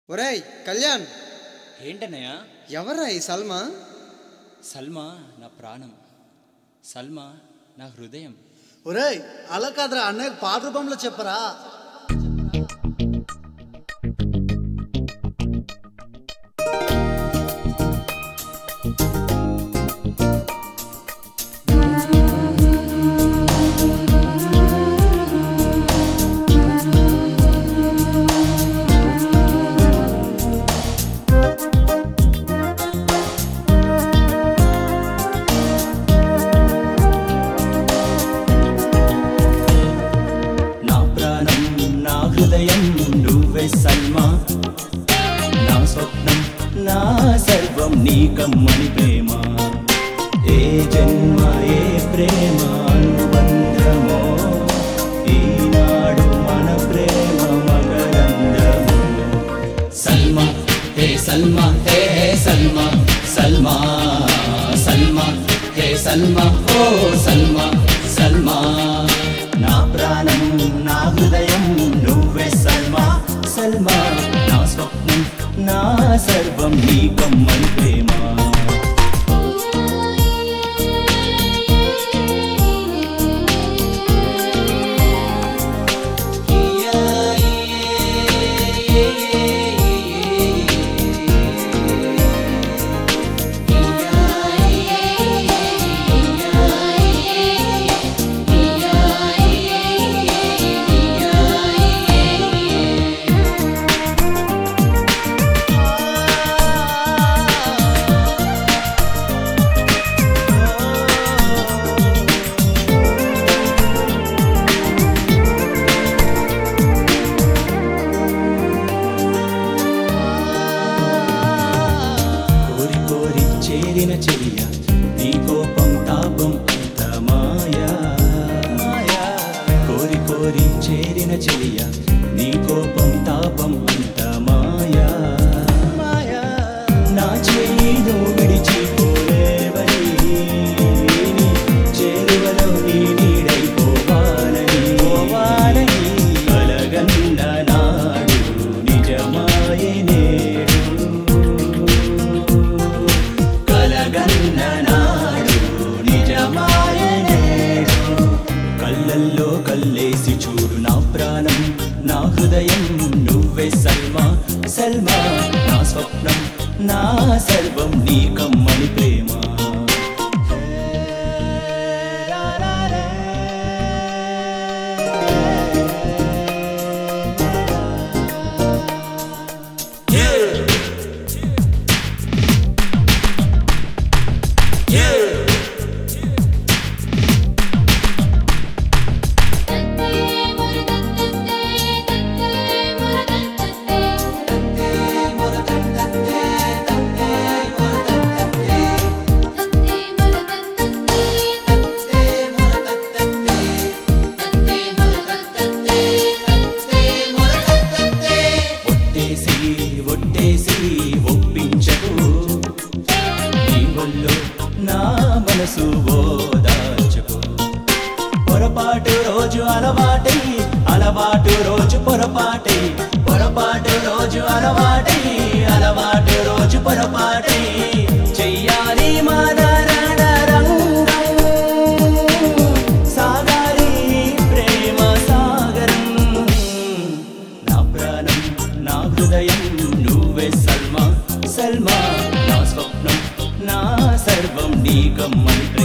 ఒరేయ్ కళ్యాణ్ ఏంటన్నయ్య ఎవరా ఈ సల్మా సల్మా నా ప్రాణం సల్మా నా హృదయం ఒరేయ్ అలా కాదురా అన్నయ్య పాట రూపంలో చెప్పరా నా ప్రాణం నా హృదయం నువ్వే సల్మా నా స్వప్నం నా సర్వం నీ కమ్మని ప్రేమ ఏ జన్మ ఏ ప్రేమ అనుబంధమో ఈనాడు మన ప్రేమ మకరందము సల్మా హే సల్మా హే హే సల్మా సల్మా సల్మా హే సల్మా ఓ సల్మా సల్మా నా ప్రాణం నా హృదయం నువ్వే సల్మా సల్మా నా స్వప్నం నా సర్వం నీ కమ్మని ప్రేమ కోరి కోరి చేరిన చెయ్య నీ కోపం తాపం అంత మాయా కోరి కోరి చేరిన చెయ్య నీ కోపం తాపం అంత మాయా నా చేయి నువ్వు విడిచిపోలేవని చేరువలో నీ నీడైపోవాలని పోవాలని కలగన్న నాడు నిజమాయే నేడు కలగన్న నాడు నిజమాయ నేడు కళ్ళల్లో కల్లేసి చూడు నా ప్రాణం నా హృదయం నువ్వే సల్మా సల్మా నా స్వప్నం నా సర్వం నీ కమ్మని ప్రేమ ఒట్టేసి ఒట్టేసి ఒప్పించకు నీ ఒళ్ళు నా మనసు ఓదార్చకు పొరపాటు రోజు అలవాటై అలవాటు రోజు పొరపాటై పొరపాటు రోజు అలవాటై అలవాటు రోజు పొరపాటై చెయ్యాలి మాదారణ రంగం సాగాలి ప్రేమ సాగరం నా ప్రాణం నా హృదయం నువ్వే సల్మా సల్మా నా స్వప్నం నా సర్వం నీ కమ్మని